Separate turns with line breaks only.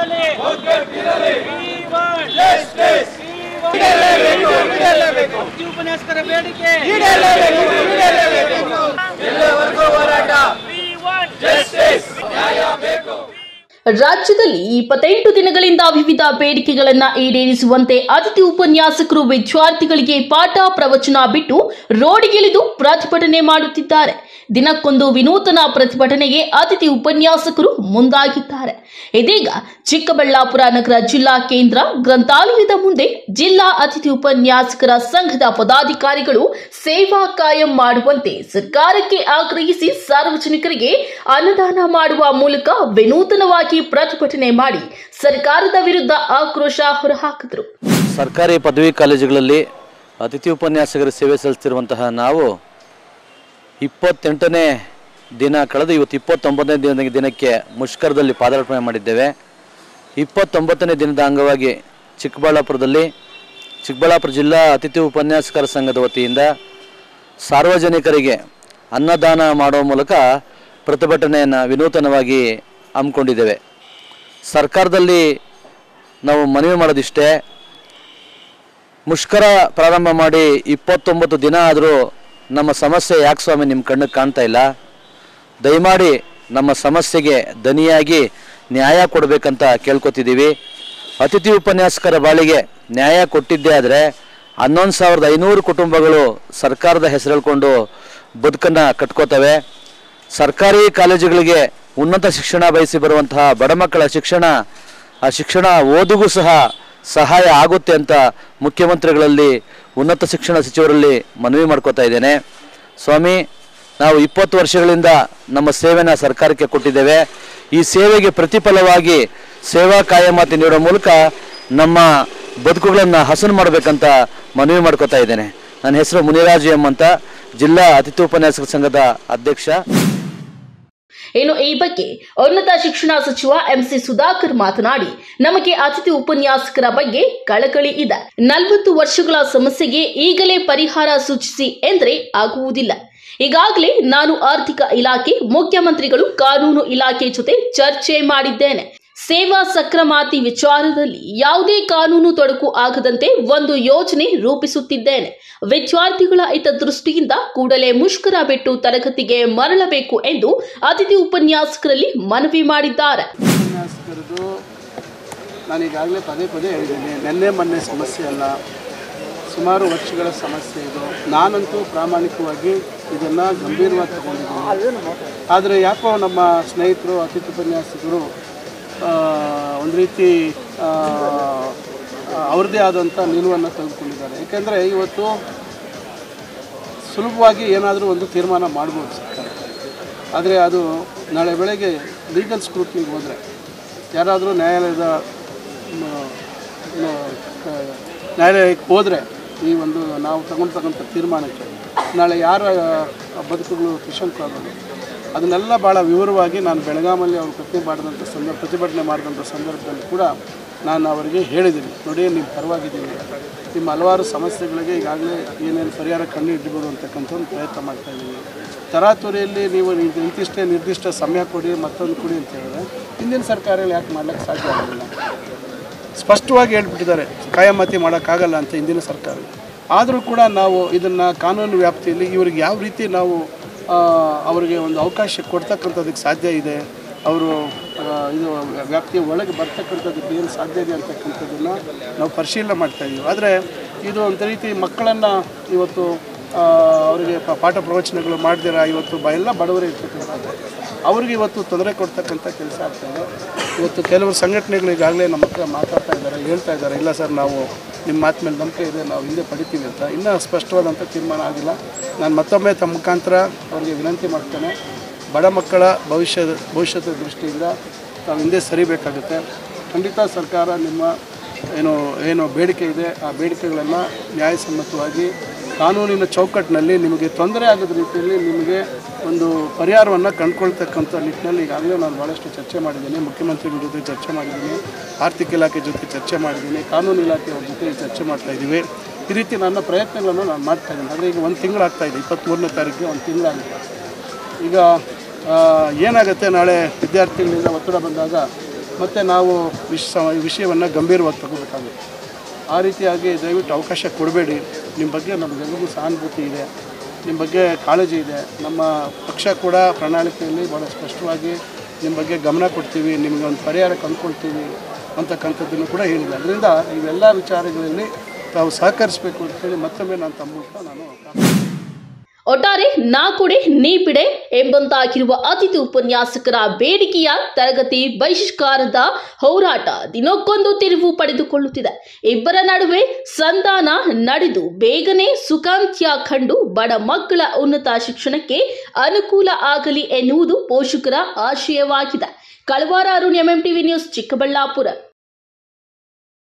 ಒಗ್ಗಟ್ಟಿರಲಿ We want justice. We want- ಅತಿ ಉಪನ್ಯಾಸಕರ ಬೇಡಿಕೆ We want justice.
ರಾಜ್ಯದಲ್ಲಿ ಇಪ್ಪತ್ತೆಂಟು ದಿನಗಳಿಂದ ವಿವಿಧ ಬೇಡಿಕೆಗಳನ್ನು ಈಡೇರಿಸುವಂತೆ ಅತಿಥಿ ಉಪನ್ಯಾಸಕರು ವಿದ್ಯಾರ್ಥಿಗಳಿಗೆ ಪಾಠ ಪ್ರವಚನ ಬಿಟ್ಟು ರೋಡಿಗಿಳಿದು ಪ್ರತಿಭಟನೆ ಮಾಡುತ್ತಿದ್ದಾರೆ ದಿನಕ್ಕೊಂದು ವಿನೂತನ ಪ್ರತಿಭಟನೆಗೆ ಅತಿಥಿ ಉಪನ್ಯಾಸಕರು ಮುಂದಾಗಿದ್ದಾರೆ ಇದೀಗ ಚಿಕ್ಕಬಳ್ಳಾಪುರ ನಗರ ಜಿಲ್ಲಾ ಕೇಂದ್ರ ಗ್ರಂಥಾಲಯದ ಮುಂದೆ ಜಿಲ್ಲಾ ಅತಿಥಿ ಉಪನ್ಯಾಸಕರ ಸಂಘದ ಪದಾಧಿಕಾರಿಗಳು ಸೇವಾ ಕಾಯಂ ಮಾಡುವಂತೆ ಸರ್ಕಾರಕ್ಕೆ ಆಗ್ರಹಿಸಿ ಸಾರ್ವಜನಿಕರಿಗೆ ಅನುದಾನ ಮಾಡುವ ಮೂಲಕ ವಿನೂತನವಾಗಿ ಪ್ರತಿಭಟನೆ ಮಾಡಿ ಸರ್ಕಾರದ ವಿರುದ್ಧ ಆಕ್ರೋಶ ಹೊರಹಾಕಿದರು
ಸರ್ಕಾರಿ ಪದವಿ ಕಾಲೇಜುಗಳಲ್ಲಿ ಅತಿಥಿ ಉಪನ್ಯಾಸಕರ ಸೇವೆ ಸಲ್ಲಿಸ್ತಿರುವಂತಹ ನಾವು ಇಪ್ಪತ್ತೆಂಟನೇ ದಿನ ಕಳೆದು ಇವತ್ತು ಇಪ್ಪತ್ತೊಂಬತ್ತನೇ ದಿನ ದಿನಕ್ಕೆ ಮುಷ್ಕರದಲ್ಲಿ ಪಾದಾರ್ಪಣೆ ಮಾಡಿದ್ದೇವೆ ಇಪ್ಪತ್ತೊಂಬತ್ತನೇ ದಿನದ ಅಂಗವಾಗಿ ಚಿಕ್ಕಬಳ್ಳಾಪುರದಲ್ಲಿ ಚಿಕ್ಕಬಳ್ಳಾಪುರ ಜಿಲ್ಲಾ ಅತಿಥಿ ಉಪನ್ಯಾಸಕರ ಸಂಘದ ವತಿಯಿಂದ ಸಾರ್ವಜನಿಕರಿಗೆ ಅನ್ನದಾನ ಮಾಡುವ ಮೂಲಕ ಪ್ರತಿಭಟನೆಯನ್ನು ವಿನೂತನವಾಗಿ ಹಮ್ಮಿಕೊಂಡಿದ್ದೇವೆ ಸರ್ಕಾರದಲ್ಲಿ ನಾವು ಮನವಿ ಮಾಡೋದಿಷ್ಟೇ ಮುಷ್ಕರ ಪ್ರಾರಂಭ ಮಾಡಿ ಇಪ್ಪತ್ತೊಂಬತ್ತು ದಿನ ಆದರೂ ನಮ್ಮ ಸಮಸ್ಯೆ ಯಾಕೆ ಸ್ವಾಮಿ ನಿಮ್ಮ ಕಣ್ಣಿಗೆ ಕಾಣ್ತಾ ಇಲ್ಲ ದಯಮಾಡಿ ನಮ್ಮ ಸಮಸ್ಯೆಗೆ ದನಿಯಾಗಿ ನ್ಯಾಯ ಕೊಡಬೇಕಂತ ಕೇಳ್ಕೊತಿದ್ದೀವಿ ಅತಿಥಿ ಉಪನ್ಯಾಸಕರ ಬಾಳಿಗೆ ನ್ಯಾಯ ಕೊಟ್ಟಿದ್ದೇ ಆದರೆ ಹನ್ನೊಂದು ಸಾವಿರದ ಐನೂರು ಕುಟುಂಬಗಳು ಸರ್ಕಾರದ ಹೆಸರು ಹೇಳ್ಕೊಂಡು ಬದುಕನ್ನು ಕಟ್ಕೋತವೆ ಸರ್ಕಾರಿ ಕಾಲೇಜುಗಳಿಗೆ ಉನ್ನತ ಶಿಕ್ಷಣ ಬಯಸಿ ಬರುವಂತಹ ಬಡ ಮಕ್ಕಳ ಶಿಕ್ಷಣ ಆ ಶಿಕ್ಷಣ ಓದಿಗೂ ಸಹ ಸಹಾಯ ಆಗುತ್ತೆ ಅಂತ ಮುಖ್ಯಮಂತ್ರಿಗಳಲ್ಲಿ ಉನ್ನತ ಶಿಕ್ಷಣ ಸಚಿವರಲ್ಲಿ ಮನವಿ ಮಾಡ್ಕೋತಾ ಇದ್ದೇನೆ ಸ್ವಾಮಿ ನಾವು ಇಪ್ಪತ್ತು ವರ್ಷಗಳಿಂದ ನಮ್ಮ ಸೇವೆನ ಸರ್ಕಾರಕ್ಕೆ ಕೊಟ್ಟಿದ್ದೇವೆ ಈ ಸೇವೆಗೆ ಪ್ರತಿಫಲವಾಗಿ ಸೇವಾ ಕಾಯಮಾತಿ ನೀಡೋ ಮೂಲಕ ನಮ್ಮ ಬದುಕುಗಳನ್ನು ಹಸನು ಮಾಡಬೇಕಂತ ಮನವಿ ಮಾಡ್ಕೋತಾ ಇದ್ದೇನೆ ನನ್ನ ಹೆಸರು ಮುನಿರಾಜು ಎಂ ಅಂತ ಜಿಲ್ಲಾ ಅತಿಥಿ ಉಪನ್ಯಾಸಕ ಸಂಘದ ಅಧ್ಯಕ್ಷ
ಇನ್ನು ಈ ಬಗ್ಗೆ ಉನ್ನತ ಶಿಕ್ಷಣ ಸಚಿವ ಎಂಸಿ ಸುಧಾಕರ್ ಮಾತನಾಡಿ ನಮಗೆ ಅತಿಥಿ ಉಪನ್ಯಾಸಕರ ಬಗ್ಗೆ ಕಳಕಳಿ ಇದೆ ನಲವತ್ತು ವರ್ಷಗಳ ಸಮಸ್ಯೆಗೆ ಈಗಲೇ ಪರಿಹಾರ ಸೂಚಿಸಿ ಎಂದರೆ ಆಗುವುದಿಲ್ಲ ಈಗಾಗಲೇ ನಾನು ಆರ್ಥಿಕ ಇಲಾಖೆ ಮುಖ್ಯಮಂತ್ರಿಗಳು ಕಾನೂನು ಇಲಾಖೆ ಜೊತೆ ಚರ್ಚೆ ಮಾಡಿದ್ದೇನೆ ಸೇವಾ ಸಕ್ರಮಾತಿ ವಿಚಾರದಲ್ಲಿ ಯಾವುದೇ ಕಾನೂನು ತೊಡಕು ಆಗದಂತೆ ಒಂದು ಯೋಜನೆ ರೂಪಿಸುತ್ತಿದ್ದೇನೆ ವಿದ್ಯಾರ್ಥಿಗಳ ಹಿತದೃಷ್ಟಿಯಿಂದ ಕೂಡಲೇ ಮುಷ್ಕರ ಬಿಟ್ಟು ತರಗತಿಗೆ ಮರಳಬೇಕು ಎಂದು ಅತಿಥಿ ಉಪನ್ಯಾಸಕರಲ್ಲಿ ಮನವಿ ಮಾಡಿದ್ದಾರೆ
ಉಪನ್ಯಾಸಕರದು ನಾನು ಈಗಾಗಲೇ ಪದೇ ಪದೇ ಹೇಳಿದ್ದೀನಿ ನಿನ್ನೆ ಮೊನ್ನೆ ಸಮಸ್ಯೆ ಅಲ್ಲ ಸುಮಾರು ವರ್ಷಗಳ ಸಮಸ್ಯೆ ಇದು ನಾನಂತೂ ಪ್ರಾಮಾಣಿಕವಾಗಿ ಇದನ್ನು ಗಂಭೀರವಾಗಿ ತಗೊಂಡಿದ್ದೀನಿ ಆದರೆ ಯಾಕೋ ನಮ್ಮ ಸ್ನೇಹಿತರು ಅತಿಥಿ ಉಪನ್ಯಾಸಕರು ಆ, ಒಂದು ರೀತಿ ಆ, ಅವ್ರದ್ದೇ ಆದಂಥ ನಿಲುವನ್ನು ತೆಗೆದುಕೊಂಡಿದ್ದಾರೆ ಏಕೆಂದರೆ ಇವತ್ತು ಸುಲಭವಾಗಿ ಏನಾದರೂ ಒಂದು ತೀರ್ಮಾನ ಮಾಡ್ಬೋದು ಸರ್ಕಾರ ಆದರೆ ಅದು ನಾಳೆ ಬೆಳಗ್ಗೆ ಲೀಗಲ್ ಸ್ಕ್ರೂಟ್ನಿಗೆ ಹೋದರೆ ಯಾರಾದರೂ ನ್ಯಾಯಾಲಯದ ಮ, ಮ, ಕ- ನ್ಯಾಯಾಲಯಕ್ಕೆ ಹೋದರೆ ಈ ಒಂದು ನಾವು ತಗೊಳ್ತಕ್ಕಂಥ ತೀರ್ಮಾನಕ್ಕೆ ನಾಳೆ ಯಾರ ಬದುಕುಗಳು ಕಿಶಂಕು ಆಗೋದು ಅದನ್ನೆಲ್ಲ ಭಾಳ ವಿವರವಾಗಿ ನಾನು ಬೆಳಗಾಮಲ್ಲಿ ಅವರು ಪ್ರತಿಭೆ ಮಾಡಿದಂಥ ಸಂದರ್ಭ ಪ್ರತಿಭಟನೆ ಮಾಡಿದಂಥ ಸಂದರ್ಭದಲ್ಲಿ ಕೂಡ ನಾನು ಅವರಿಗೆ ಹೇಳಿದ್ದೀನಿ ನೋಡಿ ನಿಮ್ಮ ಪರವಾಗಿದ್ದೀನಿ ನಿಮ್ಮ ಹಲವಾರು ಸಮಸ್ಯೆಗಳಿಗೆ ಈಗಾಗಲೇ ಏನೇನು ಪರಿಹಾರ ಕಂಡು ಹಿಡಿಬೋದು ಅಂತಕ್ಕಂಥ ಒಂದು ಪ್ರಯತ್ನ ಮಾಡ್ತಾ ಇದ್ದೀವಿ ತರಾತುರಿಯಲ್ಲಿ ನೀವು ಇದು ಇಂತಿಷ್ಟೇ ನಿರ್ದಿಷ್ಟ ಸಮಯ ಕೊಡಿ ಮತ್ತೊಂದು ಕೊಡಿ ಅಂತ ಹೇಳಿದ್ರೆ ಹಿಂದಿನ ಸರ್ಕಾರಗಳು ಯಾಕೆ ಮಾಡ್ಲಿಕ್ಕೆ ಸಾಧ್ಯ ಆಗಲಿಲ್ಲ ಸ್ಪಷ್ಟವಾಗಿ ಹೇಳ್ಬಿಟ್ಟಿದ್ದಾರೆ ಕಾಯಮತಿ ಮಾಡೋಕ್ಕಾಗಲ್ಲ ಅಂತ ಹಿಂದಿನ ಸರ್ಕಾರ ಆದರೂ ಕೂಡ ನಾವು ಇದನ್ನು ಕಾನೂನು ವ್ಯಾಪ್ತಿಯಲ್ಲಿ ಇವ್ರಿಗೆ ಯಾವ ರೀತಿ ನಾವು ಆ, ಅವರಿಗೆ ಒಂದು ಅವಕಾಶ ಕೊಡ್ತಕ್ಕಂಥದ್ದಕ್ಕೆ ಸಾಧ್ಯ ಇದೆ ಅವರು ಆ, ಇದು ವ್ಯಾಪ್ತಿಯ ಒಳಗೆ ಬರ್ತಕ್ಕಂಥದ್ದಕ್ಕೆ ಏನು ಸಾಧ್ಯ ಇದೆ ಅಂತಕ್ಕಂಥದ್ದನ್ನು ನಾವು ಪರಿಶೀಲನೆ ಮಾಡ್ತಾ ಇದ್ದೀವಿ ಆದರೆ ಇದು ಒಂದು ರೀತಿ ಮಕ್ಕಳನ್ನು ಇವತ್ತು ಆ, ಅವರಿಗೆ ಪ- ಪಾಠ ಪ್ರವಚನಗಳು ಮಾಡ್ದಿರ ಇವತ್ತು ಬ ಎಲ್ಲ ಬಡವರೇ ಇರ್ತಕ್ಕಂಥದ್ದು ಅವ್ರಿಗೆ ಇವತ್ತು ತೊಂದರೆ ಕೊಡ್ತಕ್ಕಂಥ ಕೆಲಸ ಆಗ್ತಾಯಿದೆ ಇವತ್ತು ಕೆಲವರು ಸಂಘಟನೆಗಳು ಈಗಾಗಲೇ ನಮ್ಮ ಹತ್ರ ಮಾತಾಡ್ತಾ ಇದ್ದಾರೆ ಹೇಳ್ತಾ ಇದ್ದಾರೆ ಇಲ್ಲ ಸರ್ ನಾವು ನಿಮ್ಮ ಮಾತು ಮೇಲೆ ನಂಬಿಕೆ ಇದೆ ನಾವು ಹಿಂದೆ ಪಡಿತೀವಿ ಅಂತ ಇನ್ನೂ ಸ್ಪಷ್ಟವಾದಂಥ ತೀರ್ಮಾನ ಆಗಿಲ್ಲ ನಾನು ಮತ್ತೊಮ್ಮೆ ತಮ್ಮ ಮುಖಾಂತರ ಅವರಿಗೆ ವಿನಂತಿ ಮಾಡ್ತೇನೆ ಬಡ ಮಕ್ಕಳ ಭವಿಷ್ಯದ ಭವಿಷ್ಯದ ದೃಷ್ಟಿಯಿಂದ ನಾವು ಹಿಂದೆ ಸರಿಬೇಕಾಗುತ್ತೆ ಖಂಡಿತ ಸರ್ಕಾರ ನಿಮ್ಮ ಏನು ಏನು ಬೇಡಿಕೆ ಇದೆ ಆ ಬೇಡಿಕೆಗಳನ್ನು ನ್ಯಾಯಸಮ್ಮತವಾಗಿ ಕಾನೂನಿನ ಚೌಕಟ್ಟಿನಲ್ಲಿ ನಿಮಗೆ ತೊಂದರೆ ಆಗದ ರೀತಿಯಲ್ಲಿ ನಿಮಗೆ ಒಂದು ಪರಿಹಾರವನ್ನು ಕಂಡುಕೊಳ್ತಕ್ಕಂಥ ನಿಟ್ಟಿನಲ್ಲಿ ಈಗಾಗಲೇ ನಾನು ಭಾಳಷ್ಟು ಚರ್ಚೆ ಮಾಡಿದ್ದೀನಿ ಮುಖ್ಯಮಂತ್ರಿಗಳ ಜೊತೆ ಚರ್ಚೆ ಮಾಡಿದ್ದೀನಿ ಆರ್ಥಿಕ ಇಲಾಖೆ ಜೊತೆ ಚರ್ಚೆ ಮಾಡಿದ್ದೀನಿ ಕಾನೂನು ಇಲಾಖೆಯವ್ರ ಜೊತೆ ಚರ್ಚೆ ಮಾಡ್ತಾ ಇದ್ದೀವಿ ಈ ರೀತಿ ನನ್ನ ಪ್ರಯತ್ನಗಳನ್ನು ನಾನು ಮಾಡ್ತಾ ಇದ್ದೀನಿ ಆದರೆ ಈಗ ಒಂದು ತಿಂಗಳಾಗ್ತಾ ಇದೆ ಇಪ್ಪತ್ತ್ಮೂರನೇ ತಾರೀಕಿಗೆ ಒಂದು ತಿಂಗಳಾಗಿದೆ ಈಗ ಆ, ಏನಾಗುತ್ತೆ ನಾಳೆ ವಿದ್ಯಾರ್ಥಿಗಳಿಂದ ಒತ್ತಡ ಬಂದಾಗ ಮತ್ತು ನಾವು ವಿಷ ವಿಷಯವನ್ನು ಗಂಭೀರವಾಗಿ ತಗೋಬೇಕಾಗುತ್ತೆ ಆ ರೀತಿಯಾಗಿ ದಯವಿಟ್ಟು ಅವಕಾಶ ಕೊಡಬೇಡಿ ನಿಮ್ಮ ಬಗ್ಗೆ ನಮಗೆಲ್ಲರಿಗೂ ಸಹಾನುಭೂತಿ ಇದೆ ನಿಮ್ಮ ಬಗ್ಗೆ ಕಾಳಜಿ ಇದೆ ನಮ್ಮ ಪಕ್ಷ ಕೂಡ ಪ್ರಣಾಳಿಕೆಯಲ್ಲಿ ಭಾಳ ಸ್ಪಷ್ಟವಾಗಿ ನಿಮ್ಮ ಬಗ್ಗೆ ಗಮನ ಕೊಡ್ತೀವಿ ನಿಮಗೆ ಒಂದು ಪರಿಹಾರ ಕಂಡುಕೊಳ್ತೀವಿ ಅಂತಕ್ಕಂಥದ್ದನ್ನು ಕೂಡ ಹೇಳಿದೆ ಅದರಿಂದ ಇವೆಲ್ಲ ವಿಚಾರಗಳಲ್ಲಿ ತಾವು ಸಹಕರಿಸಬೇಕು ಅಂತೇಳಿ ಮತ್ತೊಮ್ಮೆ ನಾನು ತಮ್ಮ ಮೂಲಕ ನಾನು ಪ್ರಾರ್ಥನೆ
ಒಟ್ಟಾರೆ ನಾ ಕೊಡೆ ನೀ ಬಿಡೆ ಎಂಬಂತಾಗಿರುವ ಅತಿಥಿ ಉಪನ್ಯಾಸಕರ ಬೇಡಿಕೆಯ ತರಗತಿ ಬಹಿಷ್ಕಾರದ ಹೋರಾಟ ದಿನಕ್ಕೊಂದು ತಿರುವು ಪಡೆದುಕೊಳ್ಳುತ್ತಿದೆ ಇಬ್ಬರ ನಡುವೆ ಸಂಧಾನ ನಡೆದು ಬೇಗನೆ ಸುಖಾಂತ್ಯ ಕಂಡು ಬಡ ಮಕ್ಕಳ ಉನ್ನತ ಶಿಕ್ಷಣಕ್ಕೆ ಅನುಕೂಲ ಆಗಲಿ ಎನ್ನುವುದು ಪೋಷಕರ ಆಶಯವಾಗಿದೆ ಕಳವಾರ Arun MM TV news Chikkaballapur